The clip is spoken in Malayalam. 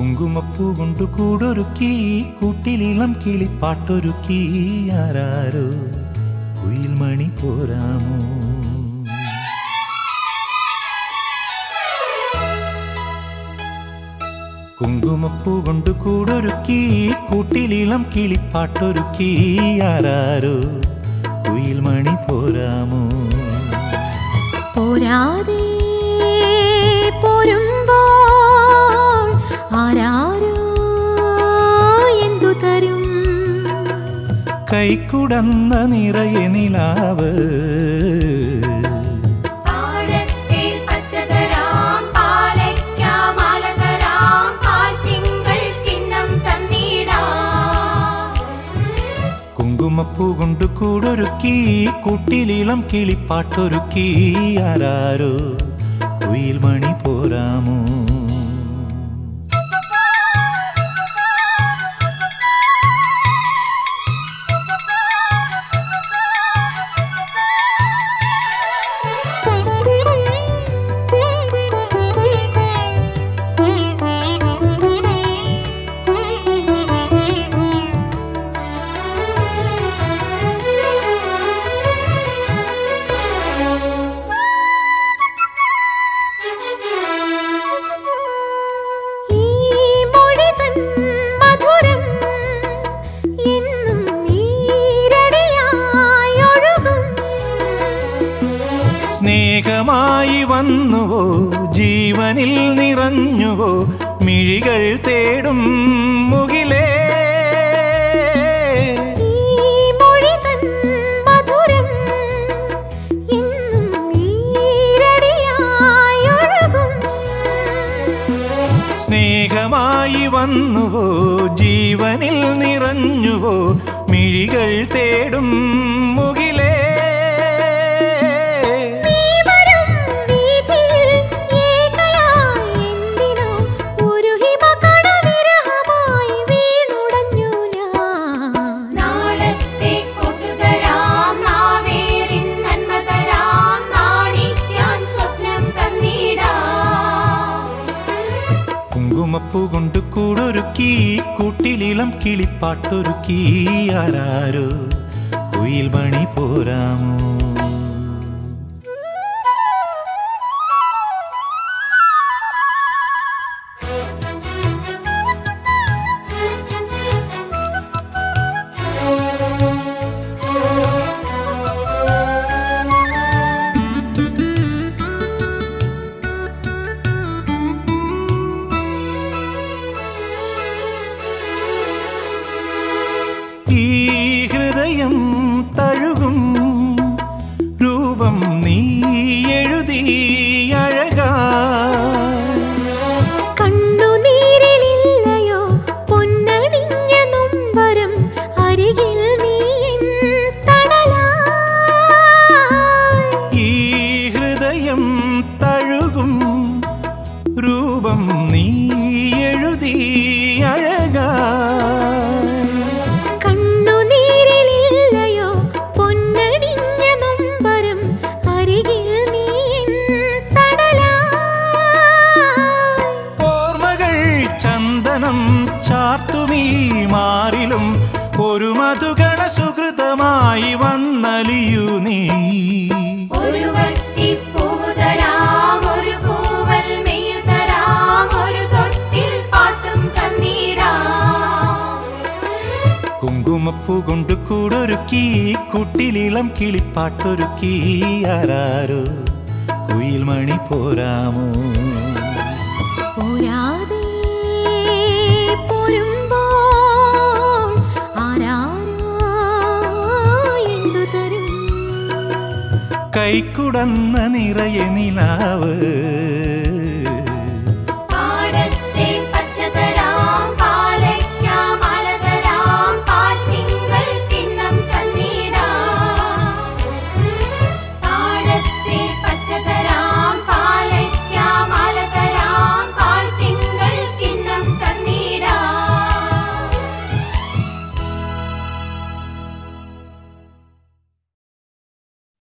കുങ്കുമപ്പൂ കൊണ്ടു കൂടൊരുക്കി കൂട്ടിലിളം കിളിപ്പാട്ടൊരുക്കി ആരാരോ കുയിൽ മണി പോരാമോ കുങ്കുമപ്പൂ കൊണ്ടു കൂടൊരുക്കി കൂട്ടിലിളം കിളിപ്പാട്ടൊരുക്കി ആരാരോ കുയിൽ മണി പോരാമോ പോരാതെ പോരുമ്പോൾ ആരാരോ എന്തു തരും കൈക്കുടന്ന നിറയെ നിലാവ് പാടത്തെ പച്ചതരാം പാലയ്ക്കാമാലതരാം പാൽത്തിങ്കൾ കിണ്ണം തന്നിടാം കുങ്കുമപ്പൂ കൊണ്ടു കൂടൊരുക്കി കൂട്ടിലിളം കിളിപ്പാട്ടൊരുക്കി ആരാരോ കുയിൽ മണി പോരാമോ ഈ മൊഴി തൻ മധുരം എന്നും ഈരടിയായി ഒഴുകും സ്നേഹമായി വന്നുവോ ജീവനിൽ നിറഞ്ഞുവോ മിഴികൾ തേടും മുകിലേ ഈ മൊഴി തൻ മധുരം എന്നും ഈരടിയായി ഒഴുകും സ്നേഹമായി വന്നുവോ ജീവനിൽ നിറഞ്ഞുവോ മിഴികൾ തേടും മുകിലേ നീ വരും വീഥിയിൽ ഏകയായി എന്തിനോ ഒരു ഹിമകണവിരഹമായി വീണുടഞ്ഞു ഞാൻ നാളത്തെ കൊട്ടുതരാം നാവേറിൻ നന്മതരാം നാണിക്കാൻ സ്വപ്നം തന്നിടാം കുങ്കുമപ്പൂ കൊണ്ട് കൂടൊരുക്കി കൂട്ടിലിളം കിളിപ്പാട്ടൊരുക്കി ആരാരോ കുയിൽ മണി പോരാമോ ഈ ഹൃദയം തഴുകും രൂപം നീ എഴുതി അഴകാ കണ്ണുനീരിലില്ലയോ പൊന്നണിഞ്ഞ നൊമ്പരം അരികിൽ നീ എൻ തണലായി ഈ ഹൃദയം തഴുകും രൂപം നീ എഴുതി അഴകാ കണ്ണുനീരിലില്ലയോ പൊന്നണിഞ്ഞ നൊമ്പരം അരികിൽ നീ എൻ തണലായി ഓർമ്മകൾ ചന്ദനം ചാർത്തുമീ മാറിലും ഒരു മധുഗണ സുഹൃതമായി വന്നലിയു നീ ഒരു വട്ടിപ്പൂവ് തരാം ഒരു പൂവൽ മെയ്യു തരാം ഒരു തൊട്ടിൽ പാട്ടും തന്നിടാം കുങ്കുമപ്പൂ കൊണ്ട് കൂടൊരുക്കി കുട്ടിലിളം കിളിപ്പാട്ടൊരുക്കി ആരാരോ കുയിൽ മണി പോരാമോ പോരാതെ പോരുമ്പോൾ ആരാരോ എന്തു തരും കൈക്കുടന്ന നിറയെ നിലാവ്